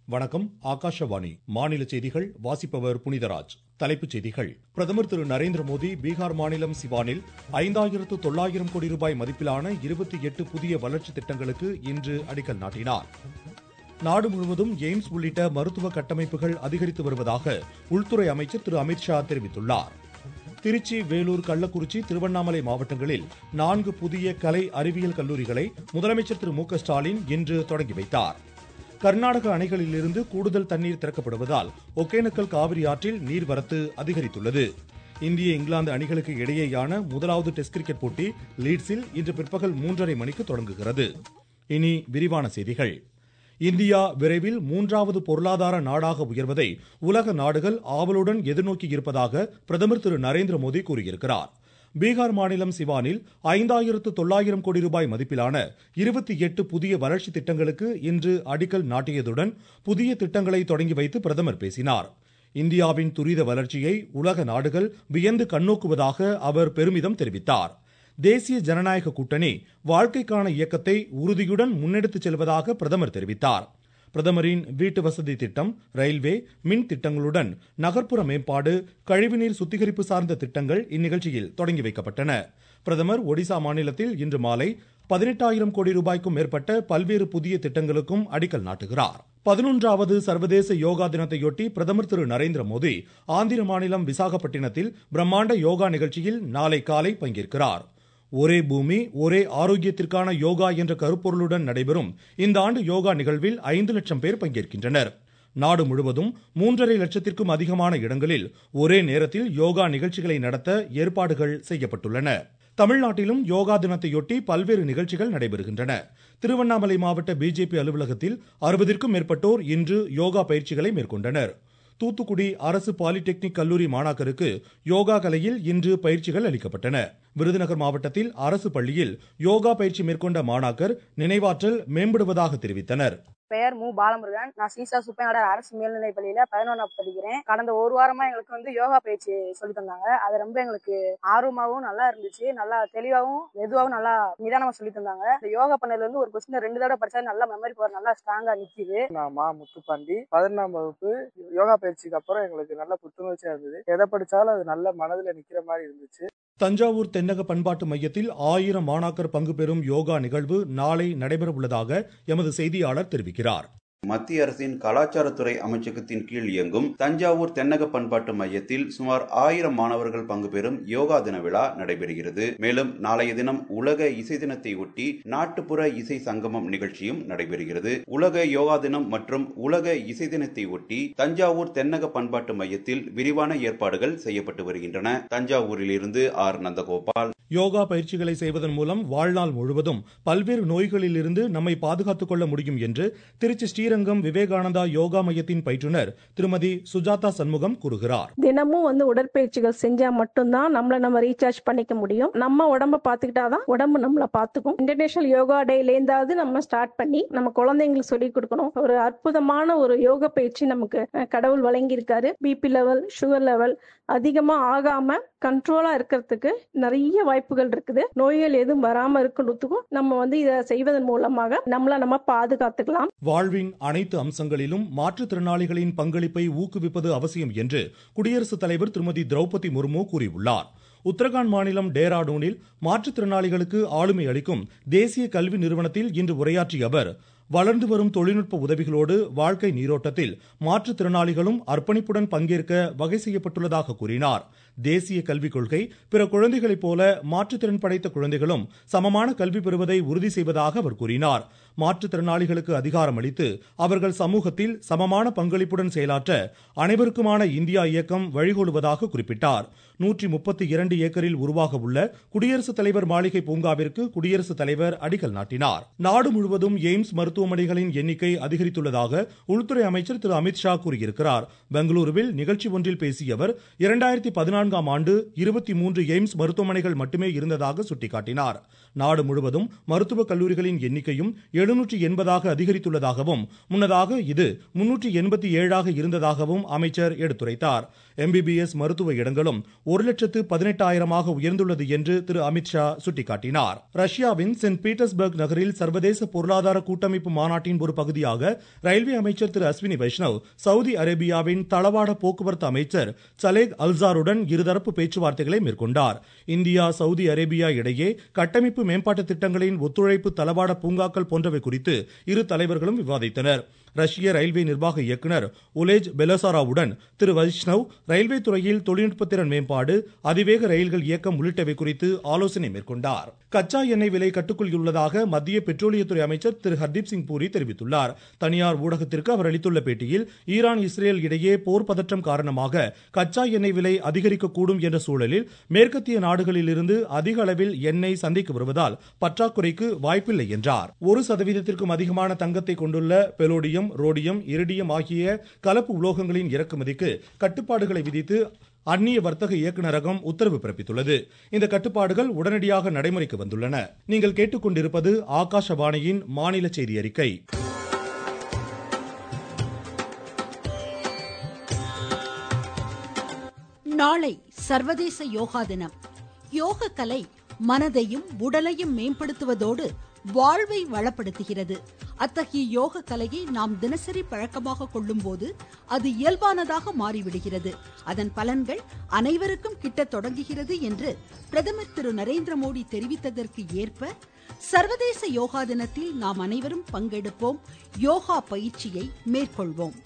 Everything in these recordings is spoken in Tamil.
வணக்கம் ஆகாஷவாணி மாநில செய்திகள் வாசிப்பவர் புனிதராஜ் தலைப்புச் செய்திகள் பிரதமர் திரு நரேந்திர மோடி பீகார் மாநிலம் சிவானில் ஐந்தாயிரத்து தொள்ளாயிரம் கோடி ரூபாய் மதிப்பிலான இருபத்தி எட்டு புதிய வளர்ச்சி திட்டங்களுக்கு இன்று அடிக்கல் நாட்டினார் நாடு முழுவதும் எய்ம்ஸ் உள்ளிட்ட மருத்துவ கட்டமைப்புகள் அதிகரித்து வருவதாக உள்துறை அமைச்சர் திரு அமித்ஷா தெரிவித்துள்ளார் திருச்சி வேலூர் கள்ளக்குறிச்சி திருவண்ணாமலை மாவட்டங்களில் நான்கு புதிய கலை அறிவியல் கல்லூரிகளை முதலமைச்சர் திரு மு க ஸ்டாலின் இன்று தொடங்கி வைத்தார் கர்நாடக அணைகளிலிருந்து கூடுதல் தண்ணீர் திறக்கப்படுவதால் ஒகேனக்கல் காவிரி ஆற்றில் நீர்வரத்து அதிகரித்துள்ளது இந்திய இங்கிலாந்து அணிகளுக்கு இடையேயான முதலாவது டெஸ்ட் கிரிக்கெட் போட்டி லீட்ஸில் இன்று பிற்பகல் மூன்றரை மணிக்கு தொடங்குகிறது இனி விரிவான செய்திகள் இந்தியா விரைவில் மூன்றாவது பொருளாதார நாடாக உயர்வதை உலக நாடுகள் ஆவலுடன் எதிர்நோக்கி இருப்பதாக பிரதமர் திரு நரேந்திர மோடி கூறியிருக்கிறார் பீகார் மாநிலம் சிவானில் ஐந்தாயிரத்து தொள்ளாயிரம் கோடி ரூபாய் மதிப்பிலான இருபத்தி எட்டு புதிய வளர்ச்சி திட்டங்களுக்கு இன்று அடிக்கல் நாட்டியதுடன் புதிய திட்டங்களை தொடங்கி வைத்து பிரதமர் பேசினார் இந்தியாவின் துரித வளர்ச்சியை உலக நாடுகள் வியந்து கண்ணோக்குவதாக அவர் பெருமிதம் தெரிவித்தார் தேசிய ஜனநாயக கூட்டணி வாழ்க்கைக்கான இயக்கத்தை உறுதியுடன் முன்னெடுத்துச் செல்வதாக பிரதமர் தெரிவித்தார் பிரதமரின் வீட்டு வசதி திட்டம் ரயில்வே மின் திட்டங்களுடன் நகர்ப்புற மேம்பாடு கழிவுநீர் சுத்திகரிப்பு சார்ந்த திட்டங்கள் இந்நிகழ்ச்சியில் தொடங்கி வைக்கப்பட்டன பிரதமர் ஒடிசா மாநிலத்தில் இன்று மாலை பதினெட்டாயிரம் கோடி ரூபாய்க்கும் மேற்பட்ட பல்வேறு புதிய திட்டங்களுக்கும் அடிக்கல் நாட்டுகிறார் பதினொன்றாவது சர்வதேச யோகா தினத்தையொட்டி பிரதமர் திரு நரேந்திர மோடி ஆந்திர மாநிலம் விசாகப்பட்டினத்தில் பிரம்மாண்ட யோகா நிகழ்ச்சியில் நாளை காலை பங்கேற்கிறார் ஒரே பூமி ஒரே ஆரோக்கியத்திற்கான யோகா என்ற கருப்பொருளுடன் நடைபெறும் இந்த ஆண்டு யோகா நிகழ்வில் ஐந்து லட்சம் பேர் பங்கேற்கின்றனர் நாடு முழுவதும் மூன்றரை லட்சத்திற்கும் அதிகமான இடங்களில் ஒரே நேரத்தில் யோகா நிகழ்ச்சிகளை நடத்த ஏற்பாடுகள் செய்யப்பட்டுள்ளன தமிழ்நாட்டிலும் யோகா தினத்தையொட்டி பல்வேறு நிகழ்ச்சிகள் நடைபெறுகின்றன திருவண்ணாமலை மாவட்ட பிஜேபி அலுவலகத்தில் அறுபதிற்கும் மேற்பட்டோர் இன்று யோகா பயிற்சிகளை மேற்கொண்டனர் தூத்துக்குடி அரசு பாலிடெக்னிக் கல்லூரி மாணாக்கருக்கு யோகா கலையில் இன்று பயிற்சிகள் அளிக்கப்பட்டன விருதுநகர் மாவட்டத்தில் அரசு பள்ளியில் யோகா பயிற்சி மேற்கொண்ட மாணாக்கர் நினைவாற்றல் மேம்படுவதாக தெரிவித்தனர் பெயர் மு பாலமுருகன் நான் சீசா சுப்பையாடர் அரசு மேல்நிலை பள்ளியில பதினொன்னாம் படிக்கிறேன் கடந்த ஒரு வாரமா எங்களுக்கு வந்து யோகா பயிற்சி சொல்லி தந்தாங்க அது ரொம்ப எங்களுக்கு ஆர்வமாகவும் நல்லா இருந்துச்சு நல்லா தெளிவாகவும் மெதுவாகவும் நல்லா நிதானமா சொல்லி தந்தாங்க இந்த யோகா பண்ணதுல இருந்து ஒரு கொஸ்டின் ரெண்டு தடவை படிச்சா நல்லா மெமரி பவர் நல்லா ஸ்ட்ராங்கா நிக்குது நான் மா முத்துப்பாண்டி பதினொன்றாம் வகுப்பு யோகா பயிற்சிக்கு அப்புறம் எங்களுக்கு நல்ல புத்துணர்ச்சியா இருந்தது எதை படிச்சாலும் அது நல்ல மனதுல நிக்கிற மாதிரி இருந்துச்சு தஞ்சாவூர் தென்னக பண்பாட்டு மையத்தில் ஆயிரம் மாணாக்கர் பங்கு பெறும் யோகா நிகழ்வு நாளை நடைபெற உள்ளதாக எமது செய்தியாளர் தெரிவிக்கிறார் மத்திய அரசின் கலாச்சாரத்துறை அமைச்சகத்தின் கீழ் இயங்கும் தஞ்சாவூர் தென்னக பண்பாட்டு மையத்தில் சுமார் ஆயிரம் மாணவர்கள் பங்கு பெறும் யோகா தின விழா நடைபெறுகிறது மேலும் நாளைய தினம் உலக இசை தினத்தை ஒட்டி நாட்டுப்புற இசை சங்கமம் நிகழ்ச்சியும் நடைபெறுகிறது உலக யோகா தினம் மற்றும் உலக இசை தினத்தை ஒட்டி தஞ்சாவூர் தென்னக பண்பாட்டு மையத்தில் விரிவான ஏற்பாடுகள் செய்யப்பட்டு வருகின்றன தஞ்சாவூரில் இருந்து ஆர் நந்தகோபால் யோகா பயிற்சிகளை செய்வதன் மூலம் வாழ்நாள் முழுவதும் பல்வேறு நோய்களில் இருந்து நம்மை பாதுகாத்துக் கொள்ள முடியும் என்று திருச்சி ஸ்ரீரங்கம் விவேகானந்தா யோகா மையத்தின் பயிற்றுனர் திருமதி சுஜாதா சண்முகம் கூறுகிறார் தினமும் வந்து உடற்பயிற்சிகள் செஞ்சா மட்டும்தான் நம்மள நம்ம ரீசார்ஜ் பண்ணிக்க முடியும் நம்ம உடம்ப பாத்துக்கிட்டாதான் உடம்பு நம்மள பாத்துக்கும் இன்டர்நேஷனல் யோகா டேலேந்தாவது நம்ம ஸ்டார்ட் பண்ணி நம்ம குழந்தைங்களுக்கு சொல்லி கொடுக்கணும் ஒரு அற்புதமான ஒரு யோக பயிற்சி நமக்கு கடவுள் வழங்கி இருக்காரு பிபி லெவல் சுகர் லெவல் அதிகமா ஆகாம கண்ட்ரோலா இருக்கிறதுக்கு நிறைய வாய்ப்புகள் இருக்குது நோய்கள் எதுவும் வராம இருக்கிறதுக்கும் நம்ம வந்து இதை செய்வதன் மூலமாக நம்மள நம்ம பாதுகாத்துக்கலாம் வாழ்வின் அனைத்து அம்சங்களிலும் மாற்றுத்திறனாளிகளின் பங்களிப்பை ஊக்குவிப்பது அவசியம் என்று குடியரசுத் தலைவர் திருமதி திரௌபதி முர்மு கூறியுள்ளார் உத்தரகாண்ட் மாநிலம் டேராடூனில் மாற்றுத்திறனாளிகளுக்கு ஆளுமை அளிக்கும் தேசிய கல்வி நிறுவனத்தில் இன்று உரையாற்றிய அவர் வளர்ந்து வரும் தொழில்நுட்ப உதவிகளோடு வாழ்க்கை நீரோட்டத்தில் மாற்றுத்திறனாளிகளும் அர்ப்பணிப்புடன் பங்கேற்க வகை செய்யப்பட்டுள்ளதாக கூறினார் தேசிய கல்விக் கொள்கை பிற குழந்தைகளைப் போல மாற்றுத்திறன் படைத்த குழந்தைகளும் சமமான கல்வி பெறுவதை உறுதி செய்வதாக அவர் கூறினார் மாற்றுத்திறனாளிகளுக்கு அதிகாரம் அளித்து அவர்கள் சமூகத்தில் சமமான பங்களிப்புடன் செயலாற்ற அனைவருக்குமான இந்தியா இயக்கம் வழிகொள்வதாக குறிப்பிட்டார் நூற்றி முப்பத்தி இரண்டு ஏக்கரில் உருவாக உள்ள குடியரசுத் தலைவர் மாளிகை பூங்காவிற்கு குடியரசுத் தலைவர் அடிக்கல் நாட்டினார் நாடு முழுவதும் எய்ம்ஸ் மருத்துவமனைகளின் எண்ணிக்கை அதிகரித்துள்ளதாக உள்துறை அமைச்சர் திரு அமித்ஷா கூறியிருக்கிறார் பெங்களூருவில் நிகழ்ச்சி ஒன்றில் பேசிய அவர் இரண்டாயிரத்தி பதினான்காம் ஆண்டு இருபத்தி மூன்று எய்ம்ஸ் மருத்துவமனைகள் மட்டுமே இருந்ததாக சுட்டிக்காட்டினார் நாடு முழுவதும் மருத்துவக் கல்லூரிகளின் எண்ணிக்கையும் எழுநூற்றி எண்பதாக அதிகரித்துள்ளதாகவும் முன்னதாக இது முன்னூற்றி எண்பத்தி ஏழாக இருந்ததாகவும் அமைச்சர் எடுத்துரைத்தார் எம்பிபிஎஸ் மருத்துவ இடங்களும் ஒரு லட்சத்து பதினெட்டாயிரமாக உயர்ந்துள்ளது என்று திரு அமித்ஷா சுட்டிக்காட்டினார் ரஷ்யாவின் சென்ட் பீட்டர்ஸ்பர்க் நகரில் சர்வதேச பொருளாதார கூட்டமைப்பு மாநாட்டின் ஒரு பகுதியாக ரயில்வே அமைச்சர் திரு அஸ்வினி வைஷ்ணவ் சவுதி அரேபியாவின் தளவாட போக்குவரத்து அமைச்சர் சலேக் அல்சாருடன் இருதரப்பு பேச்சுவார்த்தைகளை மேற்கொண்டார் இந்தியா சவுதி அரேபியா இடையே கட்டமைப்பு மேம்பாட்டு திட்டங்களின் ஒத்துழைப்பு தளவாட பூங்காக்கள் போன்றவை குறித்து இரு தலைவர்களும் விவாதித்தனர் ரஷ்ய ரயில்வே நிர்வாக இயக்குநர் உலேஜ் பெலசாராவுடன் திரு வைஷ்ணவ் ரயில்வே துறையில் தொழில்நுட்ப திறன் மேம்பாடு அதிவேக ரயில்கள் இயக்கம் உள்ளிட்டவை குறித்து ஆலோசனை மேற்கொண்டார் கச்சா எண்ணெய் விலை கட்டுக்குள் உள்ளதாக மத்திய பெட்ரோலியத்துறை அமைச்சர் திரு ஹர்தீப் சிங் பூரி தெரிவித்துள்ளார் தனியார் ஊடகத்திற்கு அவர் அளித்துள்ள பேட்டியில் ஈரான் இஸ்ரேல் இடையே போர் பதற்றம் காரணமாக கச்சா எண்ணெய் விலை அதிகரிக்கக்கூடும் என்ற சூழலில் மேற்கத்திய நாடுகளில் இருந்து அதிக அளவில் எண்ணெய் சந்தைக்கு வருவதால் பற்றாக்குறைக்கு வாய்ப்பில்லை என்றார் ஒரு சதவீதத்திற்கும் அதிகமான தங்கத்தை கொண்டுள்ள பெலோடியம் ரோடியம் இரிடியம் ஆகிய கலப்பு உலோகங்களின் இறக்குமதிக்கு கட்டுப்பாடுகளை விதித்து அந்நிய வர்த்தக இயக்குநரகம் உத்தரவு பிறப்பித்துள்ளது இந்த கட்டுப்பாடுகள் உடனடியாக நடைமுறைக்கு வந்துள்ளன நீங்கள் கேட்டுக்கொண்டிருப்பது ஆகாஷவாணியின் மாநில செய்தி அறிக்கை நாளை சர்வதேச யோகா தினம் யோக கலை மனதையும் உடலையும் மேம்படுத்துவதோடு வாழ்வை வளப்படுத்துகிறது அத்தகைய யோக கலையை நாம் தினசரி பழக்கமாக கொள்ளும்போது அது இயல்பானதாக மாறிவிடுகிறது அதன் பலன்கள் அனைவருக்கும் கிட்டத் தொடங்குகிறது என்று பிரதமர் திரு நரேந்திர மோடி தெரிவித்ததற்கு ஏற்ப சர்வதேச யோகா தினத்தில் நாம் அனைவரும் பங்கெடுப்போம் யோகா பயிற்சியை மேற்கொள்வோம்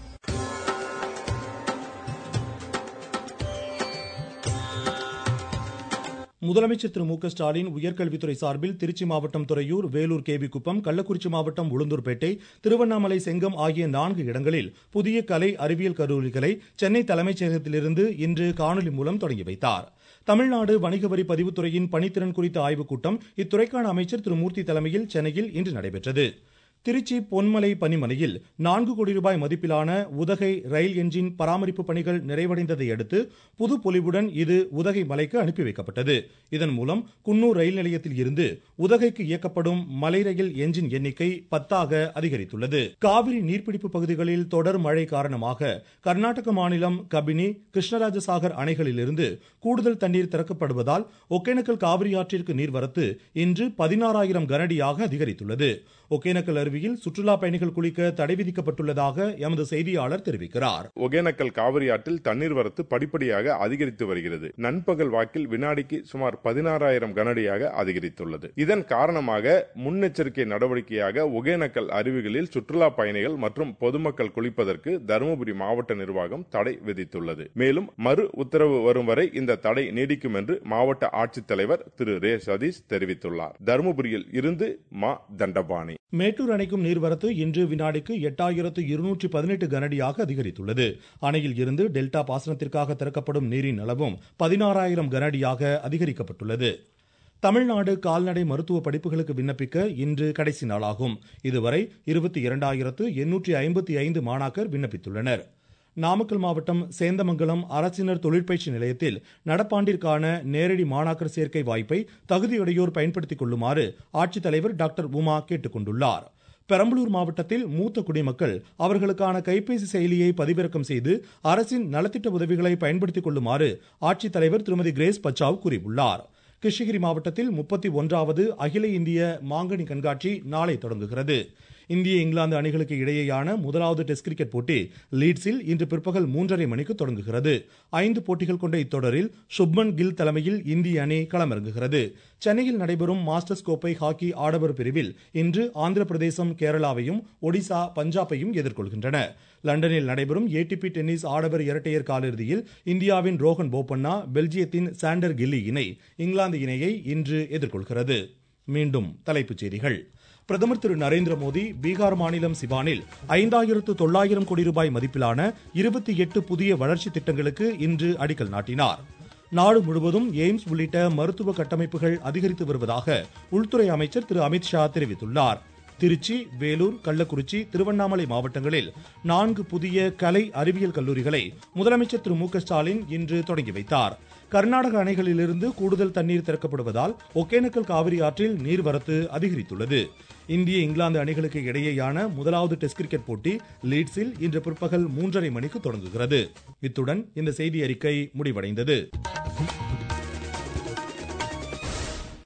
முதலமைச்சர் திரு மு க ஸ்டாலின் உயர்கல்வித்துறை சார்பில் திருச்சி மாவட்டம் துறையூர் வேலூர் கேவி குப்பம் கள்ளக்குறிச்சி மாவட்டம் உளுந்தூர்பேட்டை திருவண்ணாமலை செங்கம் ஆகிய நான்கு இடங்களில் புதிய கலை அறிவியல் கல்லூரிகளை சென்னை தலைமைச் செயலகத்திலிருந்து இன்று காணொலி மூலம் தொடங்கி வைத்தார் தமிழ்நாடு வணிக வரி பதிவுத்துறையின் பணித்திறன் குறித்த ஆய்வுக் கூட்டம் இத்துறைக்கான அமைச்சர் திரு மூர்த்தி தலைமையில் சென்னையில் இன்று நடைபெற்றது திருச்சி பொன்மலை பனிமனையில் நான்கு கோடி ரூபாய் மதிப்பிலான உதகை ரயில் என்ஜின் பராமரிப்பு பணிகள் நிறைவடைந்ததை அடுத்து புது பொலிவுடன் இது உதகை மலைக்கு அனுப்பி வைக்கப்பட்டது இதன் மூலம் குன்னூர் ரயில் நிலையத்தில் இருந்து உதகைக்கு இயக்கப்படும் மலை ரயில் என்ஜின் எண்ணிக்கை பத்தாக அதிகரித்துள்ளது காவிரி நீர்பிடிப்பு பகுதிகளில் தொடர் மழை காரணமாக கர்நாடக மாநிலம் கபினி கிருஷ்ணராஜசாகர் அணைகளிலிருந்து கூடுதல் தண்ணீர் திறக்கப்படுவதால் ஒகேனக்கல் காவிரி ஆற்றிற்கு நீர்வரத்து இன்று பதினாறாயிரம் கனஅடியாக அதிகரித்துள்ளது ஒகேனக்கல் அருவியில் சுற்றுலா பயணிகள் குளிக்க தடை விதிக்கப்பட்டுள்ளதாக எமது செய்தியாளர் தெரிவிக்கிறார் ஒகேனக்கல் காவிரி ஆற்றில் தண்ணீர் வரத்து படிப்படியாக அதிகரித்து வருகிறது நண்பகல் வாக்கில் வினாடிக்கு சுமார் பதினாறாயிரம் கனஅடியாக அதிகரித்துள்ளது இதன் காரணமாக முன்னெச்சரிக்கை நடவடிக்கையாக ஒகேனக்கல் அருவிகளில் சுற்றுலா பயணிகள் மற்றும் பொதுமக்கள் குளிப்பதற்கு தருமபுரி மாவட்ட நிர்வாகம் தடை விதித்துள்ளது மேலும் மறு உத்தரவு வரும் வரை இந்த தடை நீடிக்கும் என்று மாவட்ட ஆட்சித்தலைவர் திரு ரே சதீஷ் தெரிவித்துள்ளார் தருமபுரியில் இருந்து மா தண்டபாணி மேட்டூர் அணைக்கும் நீர்வரத்து இன்று வினாடிக்கு எட்டாயிரத்து இருநூற்றி பதினெட்டு கனஅடியாக அதிகரித்துள்ளது அணையில் இருந்து டெல்டா பாசனத்திற்காக திறக்கப்படும் நீரின் அளவும் பதினாறாயிரம் கனஅடியாக அதிகரிக்கப்பட்டுள்ளது தமிழ்நாடு கால்நடை மருத்துவ படிப்புகளுக்கு விண்ணப்பிக்க இன்று கடைசி நாளாகும் இதுவரை இருபத்தி இரண்டாயிரத்து எண்ணூற்றி ஐம்பத்தி ஐந்து மாணாக்கர் விண்ணப்பித்துள்ளனர் நாமக்கல் மாவட்டம் சேந்தமங்கலம் அரசினர் தொழிற்பயிற்சி நிலையத்தில் நடப்பாண்டிற்கான நேரடி மாணாக்கர் சேர்க்கை வாய்ப்பை தகுதியுடையோர் பயன்படுத்திக் கொள்ளுமாறு ஆட்சித்தலைவர் டாக்டர் உமா கேட்டுக் கொண்டுள்ளார் பெரம்பலூர் மாவட்டத்தில் மூத்த குடிமக்கள் அவர்களுக்கான கைபேசி செயலியை பதிவிறக்கம் செய்து அரசின் நலத்திட்ட உதவிகளை பயன்படுத்திக் கொள்ளுமாறு ஆட்சித்தலைவர் திருமதி கிரேஸ் பச்சாவ் கூறியுள்ளார் கிருஷ்ணகிரி மாவட்டத்தில் முப்பத்தி ஒன்றாவது அகில இந்திய மாங்கனி கண்காட்சி நாளை தொடங்குகிறது இந்திய இங்கிலாந்து அணிகளுக்கு இடையேயான முதலாவது டெஸ்ட் கிரிக்கெட் போட்டி லீட்ஸில் இன்று பிற்பகல் மூன்றரை மணிக்கு தொடங்குகிறது ஐந்து போட்டிகள் கொண்ட இத்தொடரில் சுப்மன் கில் தலைமையில் இந்திய அணி களமிறங்குகிறது சென்னையில் நடைபெறும் மாஸ்டர்ஸ் கோப்பை ஹாக்கி ஆடவர் பிரிவில் இன்று ஆந்திர பிரதேசம் கேரளாவையும் ஒடிசா பஞ்சாபையும் எதிர்கொள்கின்றன லண்டனில் நடைபெறும் ஏடிபி டென்னிஸ் ஆடவர் இரட்டையர் காலிறுதியில் இந்தியாவின் ரோஹன் போபண்ணா பெல்ஜியத்தின் சாண்டர் கில்லி இணை இங்கிலாந்து இணையை இன்று எதிர்கொள்கிறது மீண்டும் தலைப்புச் செய்திகள் பிரதமர் திரு நரேந்திர மோடி பீகார் மாநிலம் சிவானில் ஐந்தாயிரத்து தொள்ளாயிரம் கோடி ரூபாய் மதிப்பிலான இருபத்தி எட்டு புதிய வளர்ச்சி திட்டங்களுக்கு இன்று அடிக்கல் நாட்டினார் நாடு முழுவதும் எய்ம்ஸ் உள்ளிட்ட மருத்துவ கட்டமைப்புகள் அதிகரித்து வருவதாக உள்துறை அமைச்சர் திரு அமித்ஷா தெரிவித்துள்ளார் திருச்சி வேலூர் கள்ளக்குறிச்சி திருவண்ணாமலை மாவட்டங்களில் நான்கு புதிய கலை அறிவியல் கல்லூரிகளை முதலமைச்சர் திரு மு க ஸ்டாலின் இன்று தொடங்கி வைத்தார் கர்நாடக அணைகளிலிருந்து கூடுதல் தண்ணீர் திறக்கப்படுவதால் ஒகேனக்கல் காவிரி ஆற்றில் நீர்வரத்து அதிகரித்துள்ளது இந்திய இங்கிலாந்து அணிகளுக்கு இடையேயான முதலாவது டெஸ்ட் கிரிக்கெட் போட்டி லீட்ஸில் இன்று பிற்பகல் மூன்றரை மணிக்கு தொடங்குகிறது இத்துடன் இந்த செய்தி அறிக்கை முடிவடைந்தது